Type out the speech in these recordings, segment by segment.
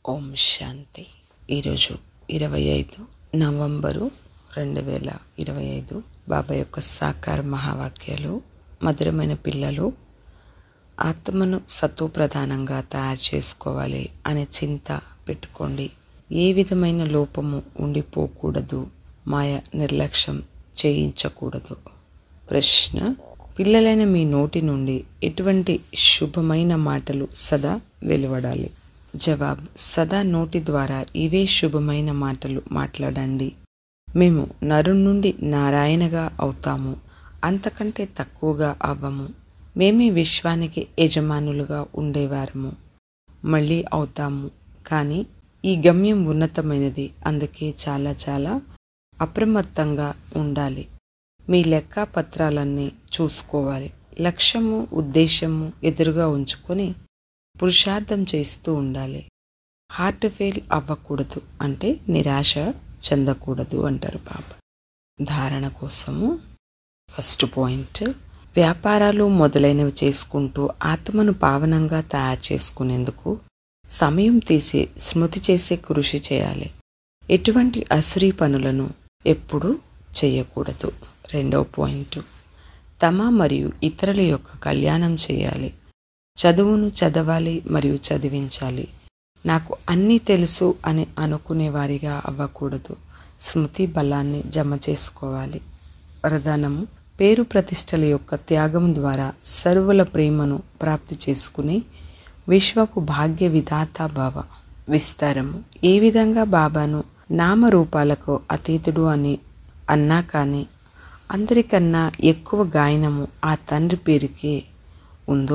ఓం శాంతి ఈరోజు ఇరవై ఐదు నవంబరు రెండు వేల ఇరవై ఐదు బాబా యొక్క సాకార మహావాక్యాలు మధురమైన పిల్లలు ఆత్మను సత్వ ప్రధానంగా తయారు చేసుకోవాలి అనే చింత పెట్టుకోండి ఏ విధమైన లోపము ఉండిపోకూడదు మాయ నిర్లక్ష్యం చేయించకూడదు ప్రశ్న పిల్లలైన మీ నోటి నుండి ఎటువంటి శుభమైన మాటలు సదా వెలువడాలి జవాబు సదా నోటి ద్వారా ఇవే శుభమైన మాటలు మాట్లాడండి మేము నరు నుండి నారాయణగా అవుతాము అంతకంటే తక్కువగా అవ్వము మేమే విశ్వానికి యజమానులుగా ఉండేవారము మళ్ళీ అవుతాము కానీ ఈ గమ్యం ఉన్నతమైనది అందుకే చాలా చాలా అప్రమత్తంగా ఉండాలి మీ లెక్క పత్రాలన్నీ చూసుకోవాలి లక్ష్యము ఉద్దేశము ఎదురుగా ఉంచుకొని పురుషార్థం చేస్తూ ఉండాలి హార్ట్ ఫెయిల్ అవ్వకూడదు అంటే నిరాశ చెందకూడదు అంటారు బాబా ధారణ కోసము ఫస్ట్ పాయింట్ వ్యాపారాలు మొదలైనవి చేసుకుంటూ ఆత్మను పావనంగా తయారు చేసుకునేందుకు సమయం తీసి స్మృతి చేసే కృషి చేయాలి ఎటువంటి అసురీ పనులను ఎప్పుడూ చేయకూడదు రెండవ పాయింట్ తమ మరియు ఇతరుల యొక్క కళ్యాణం చేయాలి చదువును చదవాలి మరియు చదివించాలి నాకు అన్నీ తెలుసు అని అనుకునేవారిగా అవ్వకూడదు స్మృతి బలాన్ని జమ చేసుకోవాలి వరదానము పేరు ప్రతిష్టల యొక్క త్యాగం ద్వారా సర్వుల ప్రేమను ప్రాప్తి చేసుకుని విశ్వపు భాగ్య విధాత బావ విస్తారము ఏ విధంగా బాబాను నామరూపాలకు అతీతుడు అని అన్నా కానీ అందరికన్నా ఎక్కువ గాయనము ఆ తండ్రి పేరుకే ఉందో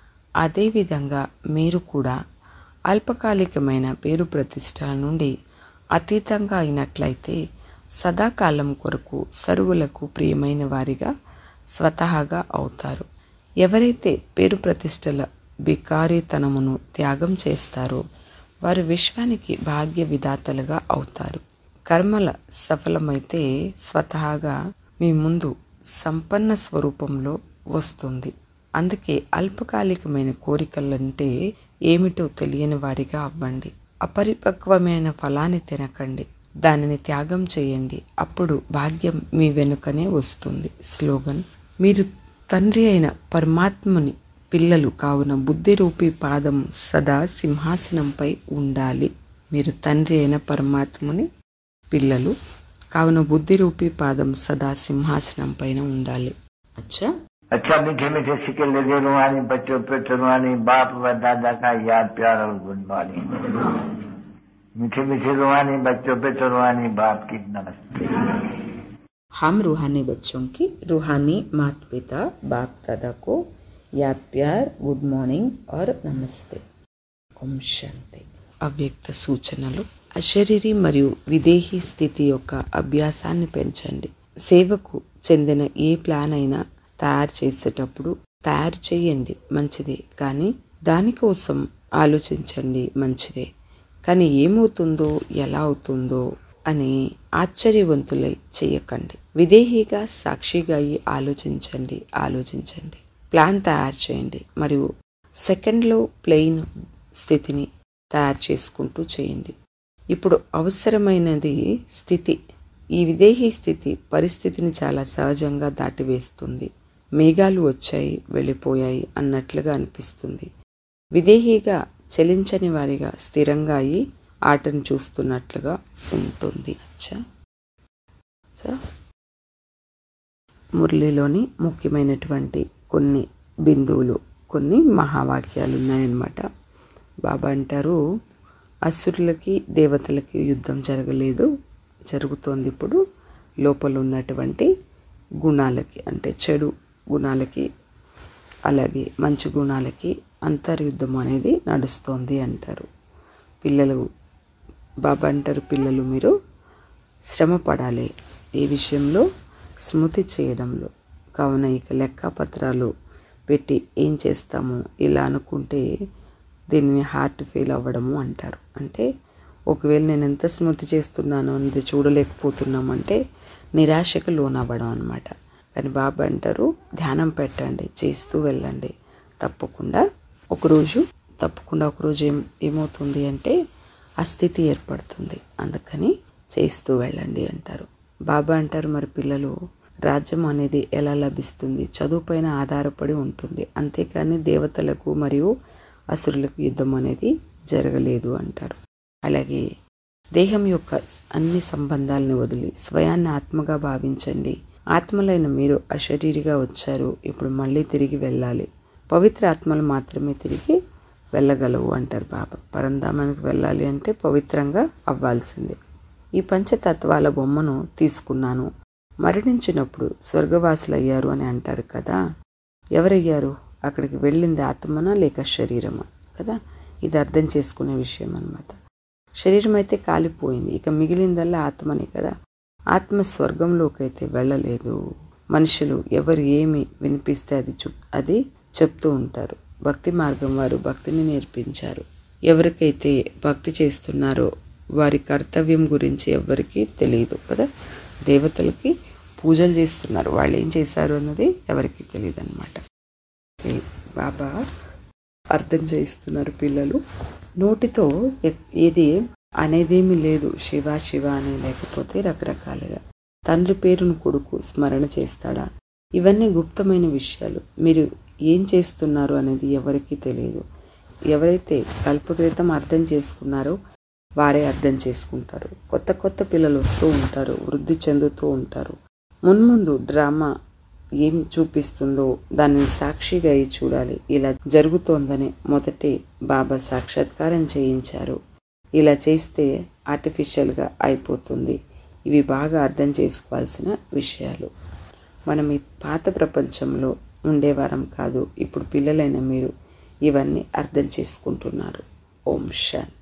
అదేవిధంగా మీరు కూడా అల్పకాలికమైన పేరు ప్రతిష్టల నుండి అతీతంగా అయినట్లయితే సదాకాలం కొరకు సరువులకు ప్రియమైన వారిగా స్వతహాగా అవుతారు ఎవరైతే పేరు ప్రతిష్టల బికారీతనమును త్యాగం చేస్తారో వారు విశ్వానికి భాగ్య విధాతలుగా అవుతారు కర్మల సఫలమైతే స్వతహాగా మీ ముందు సంపన్న స్వరూపంలో వస్తుంది అందుకే అల్పకాలికమైన కోరికలంటే ఏమిటో తెలియని వారిగా అవ్వండి అపరిపక్వమైన ఫలాన్ని తినకండి దానిని త్యాగం చేయండి అప్పుడు భాగ్యం మీ వెనుకనే వస్తుంది స్లోగన్ మీరు తండ్రి అయిన పరమాత్మని పిల్లలు కావున బుద్ధి రూపీ పాదం సదా సింహాసనంపై ఉండాలి మీరు తండ్రి అయిన పరమాత్మని పిల్లలు కావున బుద్ధి రూపీ పాదం సదా సింహాసనం పైన ఉండాలి అచ్చా अच्छा मीठे मीठे सिक्के लगे रुहानी बच्चों पे रुहानी बाप व दादा का याद प्यार और गुड मॉर्निंग मीठे मीठे रुहानी बच्चों पे रुहानी बाप की नमस्ते हम रूहानी बच्चों की रूहानी माता पिता बाप दादा को याद प्यार గుడ్ మార్నింగ్ और నమస్తే ఓం శాంతి అవ్యక్త సూచనలు అశరీరి మరియు విదేహీ స్థితి యొక్క అభ్యాసాన్ని పెంచండి సేవకు చెందిన ఏ ప్లాన్ అయినా తయారు చేసేటప్పుడు తయారు చేయండి మంచిదే కానీ దానికోసం ఆలోచించండి మంచిదే కానీ ఏమవుతుందో ఎలా అవుతుందో అని ఆశ్చర్యవంతులై చేయకండి విదేహీగా సాక్షిగా అయి ఆలోచించండి ఆలోచించండి ప్లాన్ తయారు చేయండి మరియు సెకండ్లో ప్లెయిన్ స్థితిని తయారు చేసుకుంటూ చేయండి ఇప్పుడు అవసరమైనది స్థితి ఈ విదేహీ స్థితి పరిస్థితిని చాలా సహజంగా దాటివేస్తుంది మేఘాలు వచ్చాయి వెళ్ళిపోయాయి అన్నట్లుగా అనిపిస్తుంది విదేహీగా చలించని వారిగా స్థిరంగా అయి ఆటను చూస్తున్నట్లుగా ఉంటుంది అచ్చా సో మురళిలోని ముఖ్యమైనటువంటి కొన్ని బిందువులు కొన్ని మహావాక్యాలు ఉన్నాయన్నమాట బాబా అంటారు అసురులకి దేవతలకి యుద్ధం జరగలేదు జరుగుతోంది ఇప్పుడు లోపల ఉన్నటువంటి గుణాలకి అంటే చెడు గుణాలకి అలాగే మంచి గుణాలకి అంతర్యుద్ధం అనేది నడుస్తోంది అంటారు పిల్లలు బాబా అంటారు పిల్లలు మీరు శ్రమ పడాలి ఏ విషయంలో స్మృతి చేయడంలో కావున ఇక లెక్క పత్రాలు పెట్టి ఏం చేస్తాము ఇలా అనుకుంటే దీనిని హార్ట్ ఫెయిల్ అవ్వడము అంటారు అంటే ఒకవేళ నేను ఎంత స్మృతి చేస్తున్నాను అనేది చూడలేకపోతున్నాం అంటే నిరాశకు లోనవ్వడం అనమాట కానీ బాబా అంటారు ధ్యానం పెట్టండి చేస్తూ వెళ్ళండి తప్పకుండా ఒకరోజు తప్పకుండా ఒకరోజు ఏం ఏమవుతుంది అంటే ఆ స్థితి ఏర్పడుతుంది అందుకని చేస్తూ వెళ్ళండి అంటారు బాబా అంటారు మరి పిల్లలు రాజ్యం అనేది ఎలా లభిస్తుంది చదువుపైన ఆధారపడి ఉంటుంది అంతేకాని దేవతలకు మరియు అసురులకు యుద్ధం అనేది జరగలేదు అంటారు అలాగే దేహం యొక్క అన్ని సంబంధాలను వదిలి స్వయాన్ని ఆత్మగా భావించండి ఆత్మలైన మీరు అశరీరిగా వచ్చారు ఇప్పుడు మళ్ళీ తిరిగి వెళ్ళాలి పవిత్ర ఆత్మలు మాత్రమే తిరిగి వెళ్ళగలవు అంటారు బాబా పరంధామానికి వెళ్ళాలి అంటే పవిత్రంగా అవ్వాల్సిందే ఈ పంచతత్వాల బొమ్మను తీసుకున్నాను మరణించినప్పుడు స్వర్గవాసులు అయ్యారు అని అంటారు కదా ఎవరయ్యారు అక్కడికి వెళ్ళింది ఆత్మనా లేక శరీరమా కదా ఇది అర్థం చేసుకునే విషయం అనమాట శరీరం అయితే కాలిపోయింది ఇక మిగిలిందల్లా ఆత్మనే కదా ఆత్మ స్వర్గంలోకి అయితే వెళ్ళలేదు మనుషులు ఎవరు ఏమి వినిపిస్తే అది చు అది చెప్తూ ఉంటారు భక్తి మార్గం వారు భక్తిని నేర్పించారు ఎవరికైతే భక్తి చేస్తున్నారో వారి కర్తవ్యం గురించి ఎవరికీ తెలియదు కదా దేవతలకి పూజలు చేస్తున్నారు వాళ్ళు ఏం చేశారు అన్నది ఎవరికి తెలియదు అనమాట బాబా అర్థం చేయిస్తున్నారు పిల్లలు నోటితో ఏది అనేదేమీ లేదు శివ శివ అని లేకపోతే రకరకాలుగా తండ్రి పేరును కొడుకు స్మరణ చేస్తాడా ఇవన్నీ గుప్తమైన విషయాలు మీరు ఏం చేస్తున్నారు అనేది ఎవరికీ తెలియదు ఎవరైతే కల్పకృతం అర్థం చేసుకున్నారో వారే అర్థం చేసుకుంటారు కొత్త కొత్త పిల్లలు వస్తూ ఉంటారు వృద్ధి చెందుతూ ఉంటారు మున్ముందు డ్రామా ఏం చూపిస్తుందో దానిని సాక్షిగా అయి చూడాలి ఇలా జరుగుతోందని మొదటి బాబా సాక్షాత్కారం చేయించారు ఇలా చేస్తే ఆర్టిఫిషియల్గా అయిపోతుంది ఇవి బాగా అర్థం చేసుకోవాల్సిన విషయాలు మనం ఈ పాత ప్రపంచంలో ఉండేవారం కాదు ఇప్పుడు పిల్లలైన మీరు ఇవన్నీ అర్థం చేసుకుంటున్నారు ఓం శాంతి